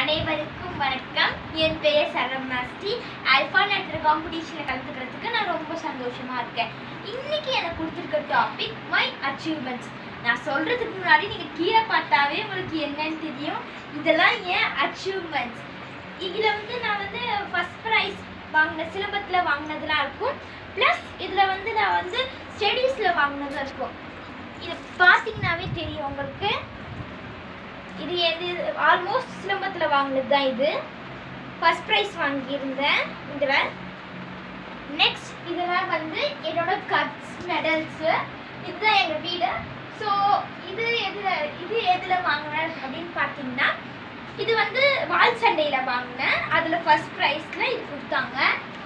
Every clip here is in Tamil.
அனைவருக்கும் வணக்கம் என் பெயர் சரம் மாஸ்டி அல்ஃபா நடத்துகிற காம்படிஷனில் கலந்துக்கிறதுக்கு நான் ரொம்ப சந்தோஷமா இருக்கேன் இன்னைக்கு எனக்கு கொடுத்துருக்க டாபிக் மை அச்சீவ்மெண்ட்ஸ் நான் சொல்றதுக்கு முன்னாடி நீங்கள் கீழே பார்த்தாவே உங்களுக்கு என்னன்னு தெரியும் இதெல்லாம் ஏன் அச்சீவ்மெண்ட்ஸ் இதில் வந்து நான் வந்து ஃபர்ஸ்ட் ப்ரைஸ் வாங்கின சிலம்பத்தில் வாங்கினதுலாம் இருக்கும் ப்ளஸ் இதில் வந்து நான் வந்து ஸ்டடீஸில் வாங்கினதும் இருக்கும் இதை பார்த்தீங்கன்னாவே தெரியும் உங்களுக்கு இது எது ஆல்மோஸ்ட் சிலம்பத்தில் வாங்கினது தான் இது ஃபர்ஸ்ட் ப்ரைஸ் வாங்கியிருந்தேன் இதில் நெக்ஸ்ட் இதெல்லாம் வந்து என்னோட கப்ஸ் மெடல்ஸு இதுதான் எங்கள் வீடு ஸோ இது எதில் இது எதில் வாங்கினேன் அப்படின்னு பார்த்தீங்கன்னா இது வந்து வால் சண்டையில் வாங்கினேன் அதில் ஃபர்ஸ்ட் ப்ரைஸில் இது கொடுத்தாங்க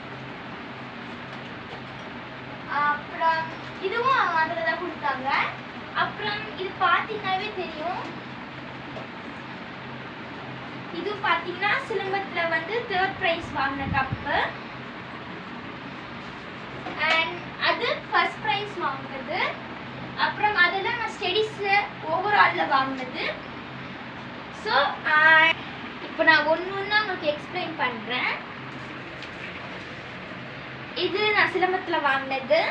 அப்புறம் இதுவும் அதில் தான் கொடுத்தாங்க அப்புறம் இது பார்த்தீங்கன்னாவே தெரியும் இது பார்த்தீங்கன்னா சிலம்பத்தில் வந்து தேர்ட் ப்ரைஸ் வாங்கின கப்பு அண்ட் அது ஃபர்ஸ்ட் ப்ரைஸ் வாங்கினது அப்புறம் அதெல்லாம் நான் ஸ்டடீஸில் ஓவராலில் வாங்கினது ஸோ இப்போ நான் ஒன்று ஒன்றா உங்களுக்கு எக்ஸ்பிளைன் பண்ணுறேன் இது நான் சிலம்பத்தில் வாங்கினது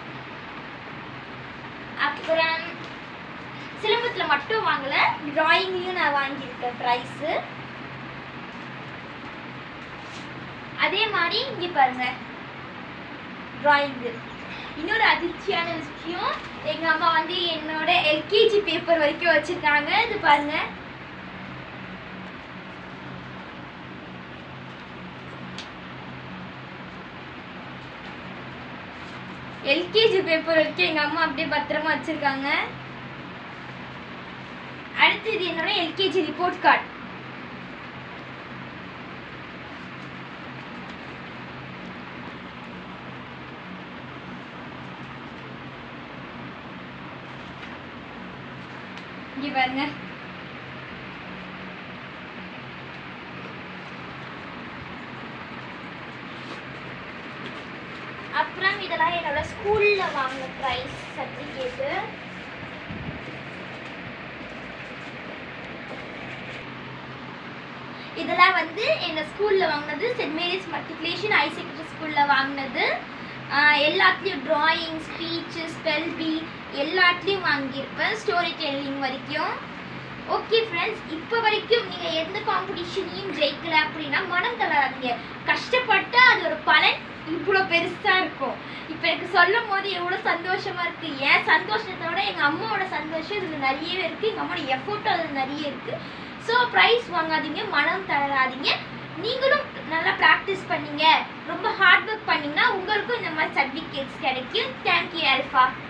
அப்புறம் சிலம்பத்தில் மட்டும் வாங்கலை ட்ராயிங்லேயும் நான் வாங்கியிருக்கேன் ப்ரைஸு அதே மாதிரி இங்கே பாருங்க ட்ராயிங்கு இன்னொரு அதிர்ச்சியான விஷயம் எங்கள் அம்மா வந்து என்னோட எல்கேஜி பேப்பர் வரைக்கும் வச்சுருக்காங்க இது பாருங்க எல்கேஜி பேப்பர் வரைக்கும் எங்கள் அம்மா அப்படியே பத்திரமா வச்சுருக்காங்க அடுத்து இது என்னோட எல்கேஜி ரிப்போர்ட் கார்டு இங்க பாருங்க அப்புறம் இதெல்லாம் என்னோட ஸ்கூல்ல வாங்கின ப்ரைஸ் சர்டிஃபிகேட்டு இதெல்லாம் வந்து எங்கள் ஸ்கூலில் வாங்கினது saint Mary's matriculation high secondary ஸ்கூலில் வாங்கினது ஆஹ் எல்லாத்துலேயும் ட்ராயிங் ஸ்பீச்சு ஸ்பெல் பி எல்லாத்துலேயும் வாங்கியிருப்பேன் ஸ்டோரி டெல்லிங் வரைக்கும் ஓகே ஃப்ரெண்ட்ஸ் இப்போ வரைக்கும் நீங்கள் எந்த காம்படிஷனையும் ஜெயிக்கல அப்படின்னா மனம் தளராதீங்க கஷ்டப்பட்டு அதோட பலன் இவ்வளோ பெருசாக இருக்கும் இப்போ எனக்கு சொல்லும் போது எவ்வளோ சந்தோஷமாக இருக்குது என் சந்தோஷத்தை விட எங்கள் அம்மாவோட சந்தோஷம் இதில் நிறையவே இருக்குது எங்கள் அம்மாவோட எஃபோர்ட்டும் அதில் நிறைய இருக்குது ஸோ ப்ரைஸ் வாங்காதீங்க மனம் தளராதீங்க நீங்களும் நல்லா ப்ராக்டிஸ் பண்ணீங்க ரொம்ப ஹார்ட் ஒர்க் பண்ணீங்கன்னா உங்களுக்கும் இந்த மாதிரி சர்டிஃபிகேட்ஸ் கிடைக்கும் தேங்க்யூ அல்ஃபா